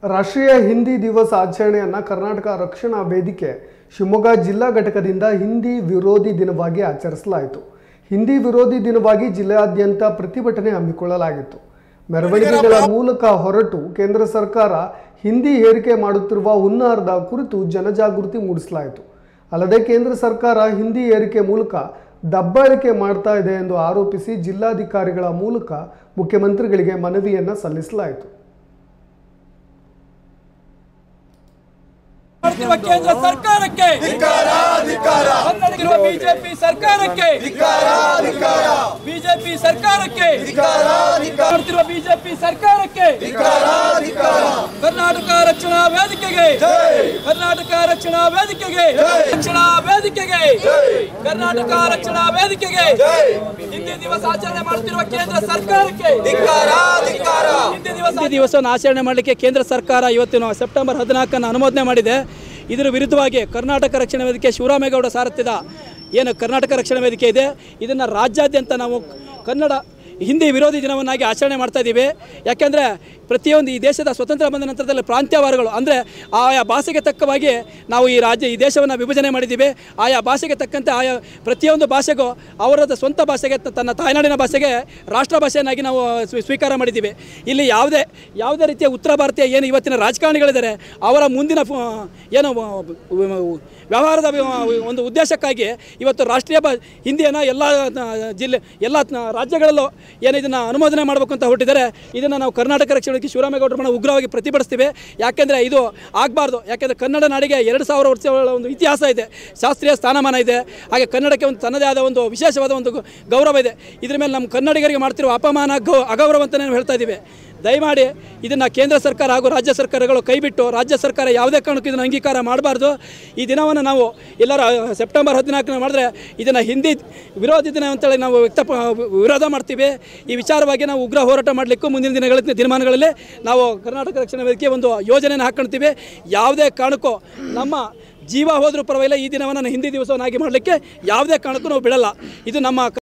ರಾಷ್ಟ್ರೀಯ ಹಿಂದಿ ದಿವಸ ಆಚರಣೆಯನ್ನು ಕರ್ನಾಟಕ ರಕ್ಷಣಾ ವೇದಿಕೆ ಶಿವಮೊಗ್ಗ ಜಿಲ್ಲಾ ಘಟಕದಿಂದ ಹಿಂದಿ ವಿರೋಧಿ ದಿನವಾಗಿ ಆಚರಿಸಲಾಯಿತು ಹಿಂದಿ ವಿರೋಧಿ ದಿನವಾಗಿ ಜಿಲ್ಲೆಯಾದ್ಯಂತ ಪ್ರತಿಭಟನೆ ಹಮ್ಮಿಕೊಳ್ಳಲಾಗಿತ್ತು ಮೆರವಣಿಗೆಗಳ ಮೂಲಕ ಹೊರಟು ಕೇಂದ್ರ ಸರ್ಕಾರ ಹಿಂದಿ ಹೇರಿಕೆ ಮಾಡುತ್ತಿರುವ ಹುನ್ನಾರದ ಕುರಿತು ಜನಜಾಗೃತಿ ಮೂಡಿಸಲಾಯಿತು ಅಲ್ಲದೆ ಕೇಂದ್ರ ಸರ್ಕಾರ ಹಿಂದಿ ಏರಿಕೆ ಮೂಲಕ ದಬ್ಬಾಳಿಕೆ ಮಾಡ್ತಾ ಇದೆ ಎಂದು ಆರೋಪಿಸಿ ಜಿಲ್ಲಾಧಿಕಾರಿಗಳ ಮೂಲಕ ಮುಖ್ಯಮಂತ್ರಿಗಳಿಗೆ ಮನವಿಯನ್ನು ಸಲ್ಲಿಸಲಾಯಿತು ಮಾಡ್ತಿರುವ ಕೇಂದ್ರ ಸರ್ಕಾರಕ್ಕೆ ಕನ್ನಡಿಗರ ಬಿಜೆಪಿ ಸರ್ಕಾರಕ್ಕೆ ಬಿಜೆಪಿ ಸರ್ಕಾರಕ್ಕೆ ಮಾಡ್ತಿರುವ ಬಿಜೆಪಿ ಸರ್ಕಾರಕ್ಕೆ ಕರ್ನಾಟಕ ರಕ್ಷಣಾ ವೇದಿಕೆಗೆ ಕರ್ನಾಟಕ ರಕ್ಷಣಾ ವೇದಿಕೆಗೆ ರಕ್ಷಣಾ ವೇದಿಕೆಗೆ ಕರ್ನಾಟಕ ರಕ್ಷಣಾ ವೇದಿಕೆಗೆ ಹಿಂದಿ ದಿವಸ ಆಚರಣೆ ಮಾಡುತ್ತಿರುವ ಕೇಂದ್ರ ಸರ್ಕಾರಕ್ಕೆ ಹಿಂದಿ ದಿವಸ ಹಿಂದಿ ದಿವಸವನ್ನು ಆಚರಣೆ ಮಾಡಲಿಕ್ಕೆ ಕೇಂದ್ರ ಸರ್ಕಾರ ಇವತ್ತಿನ ಸೆಪ್ಟೆಂಬರ್ ಹದಿನಾಲ್ಕನ್ನು ಅನುಮೋದನೆ ಮಾಡಿದೆ ಇದರ ವಿರುದ್ಧವಾಗಿ ಕರ್ನಾಟಕ ರಕ್ಷಣಾ ವೇದಿಕೆ ಶಿವರಾಮೇಗೌಡ ಸಾರಥ್ಯದ ಏನು ಕರ್ನಾಟಕ ರಕ್ಷಣಾ ವೇದಿಕೆ ಇದೆ ಇದನ್ನು ರಾಜ್ಯಾದ್ಯಂತ ನಾವು ಕನ್ನಡ ಹಿಂದಿ ವಿರೋಧಿ ದಿನವನ್ನಾಗಿ ಆಚರಣೆ ಮಾಡ್ತಾ ಇದ್ದೀವಿ ಯಾಕೆಂದರೆ ಪ್ರತಿಯೊಂದು ಈ ದೇಶದ ಸ್ವತಂತ್ರ ಬಂದ ನಂತರದಲ್ಲಿ ಪ್ರಾಂತ್ಯವಾರಗಳು ಅಂದರೆ ಆಯಾ ಭಾಷೆಗೆ ತಕ್ಕವಾಗಿ ನಾವು ಈ ರಾಜ್ಯ ಈ ದೇಶವನ್ನು ವಿಭಜನೆ ಮಾಡಿದ್ದೀವಿ ಆಯಾ ಭಾಷೆಗೆ ತಕ್ಕಂತೆ ಆಯಾ ಪ್ರತಿಯೊಂದು ಭಾಷೆಗೂ ಅವರದ ಸ್ವಂತ ಭಾಷೆಗೆ ತ- ತನ್ನ ತಾಯ್ನಾಡಿನ ಭಾಷೆಗೆ ರಾಷ್ಟ್ರ ಭಾಷೆಯನ್ನಾಗಿ ನಾವು ಸ್ವೀ- ಸ್ವೀಕಾರ ಮಾಡಿದ್ದೀವಿ ಇಲ್ಲಿ ಯಾವುದೇ ಯಾವುದೇ ರೀತಿಯ ಉತ್ತರ ಭಾರತೀಯ ಏನು ಇವತ್ತಿನ ರಾಜಕಾರಣಿಗಳಿದ್ದಾರೆ ಅವರ ಮುಂದಿನ ಫ- ಏನು ವ- ವ- ವ್ಯವಹಾರದ ವ- ಒಂದು ಉದ್ದೇಶಕ್ಕಾಗಿ ಇವತ್ತು ರಾಷ್ಟ್ರೀಯ ಭಾ ಹಿಂದಿಯನ್ನು ಎಲ್ಲ ನ- ಜಿಲ್ಲೆ ಎಲ್ಲ ನ- ರಾಜ್ಯಗಳಲ್ಲೂ ಏನು ಇದನ್ನು ಅನುಮೋದನೆ ಮಾಡಬೇಕು ಅಂತ ಹೊರಟಿದ್ದಾರೆ ಇದನ್ನು ನಾವು ಕರ್ನಾಟಕ ರಕ್ಷಣೆ ಶಿವರಾಮೇಗೌಡರ ಮನೆ ಉಗ್ರವಾಗಿ ಪ್ರತಿಭಟಿಸ್ತೀವಿ ಯಾಕೆಂದರೆ ಇದು ಆಗಬಾರ್ದು ಯಾಕೆಂದರೆ ಕನ್ನಡ ನಾಡಿಗೆ ಎರಡು ಸಾವಿರ ವರ್ಷಗಳ ಒಂದು ಇತಿಹಾಸ ಇದೆ ಶಾಸ್ತ್ರೀಯ ಸ್ಥಾನಮಾನ ಇದೆ ಹಾಗೆ ಕನ್ನಡಕ್ಕೆ ಒಂದು ತನ್ನದೇ ಆದ ಒಂದು ವಿಶೇಷವಾದ ಒಂದು ಗ- ಗೌರವ ಇದೆ ಇದ್ರ ಮೇಲೆ ನಮ್ಮ ಕನ್ನಡಿಗರಿಗೆ ಮಾಡ್ತಿರುವ ಅಪಮಾನ ಗೌ ಅಗೌರವ ಅಂತಲೇ ನಾವು ಹೇಳ್ತಾ ಇದ್ದೀವಿ ದಯಮಾಡಿ ಇದನ್ನು ಕೇಂದ್ರ ಸರ್ಕಾರ ಹಾಗೂ ರಾಜ್ಯ ಸರ್ಕಾರಗಳು ಕೈಬಿಟ್ಟು ರಾಜ್ಯ ಸರ್ಕಾರ ಯಾವುದೇ ಕಾರಣಕ್ಕೂ ಇದನ್ನು ಅಂಗೀಕಾರ ಮಾಡಬಾರ್ದು ಈ ದಿನವನ್ನು ನಾವು ಎಲ್ಲರ ಸೆಪ್ಟೆಂಬರ್ ಹದಿನಾಲ್ಕನ ಮಾಡಿದ್ರೆ ಇದನ್ನು ಹಿಂದಿ ವಿರೋಧಿ ದಿನ ಅಂತೇಳಿ ನಾವು ವ್ಯಕ್ತ ವಿರೋಧ ಮಾಡ್ತೀವಿ ಈ ವಿಚಾರವಾಗಿ ನಾವು ಉಗ್ರ ಹೋರಾಟ ಮಾಡಲಿಕ್ಕೂ ಮುಂದಿನ ದಿನಗಳ ದಿನಮಾನಗಳಲ್ಲಿ ನಾವು ಕರ್ನಾಟಕ ರಕ್ಷಣಾ ವೇದಿಕೆ ಒಂದು ಯೋಜನೆಯನ್ನು ಹಾಕ್ಕೊಳ್ತೀವಿ ಯಾವುದೇ ಕಾರಣಕ್ಕೂ ನಮ್ಮ ಜೀವ ಹೋದರೂ ಪರವಾಗಿಲ್ಲ ಈ ದಿನವನ್ನು ಹಿಂದಿ ದಿವಸವನ್ನಾಗಿ ಮಾಡಲಿಕ್ಕೆ ಯಾವುದೇ ಕಾರಣಕ್ಕೂ ನಾವು ಬಿಡಲ್ಲ ಇದು ನಮ್ಮ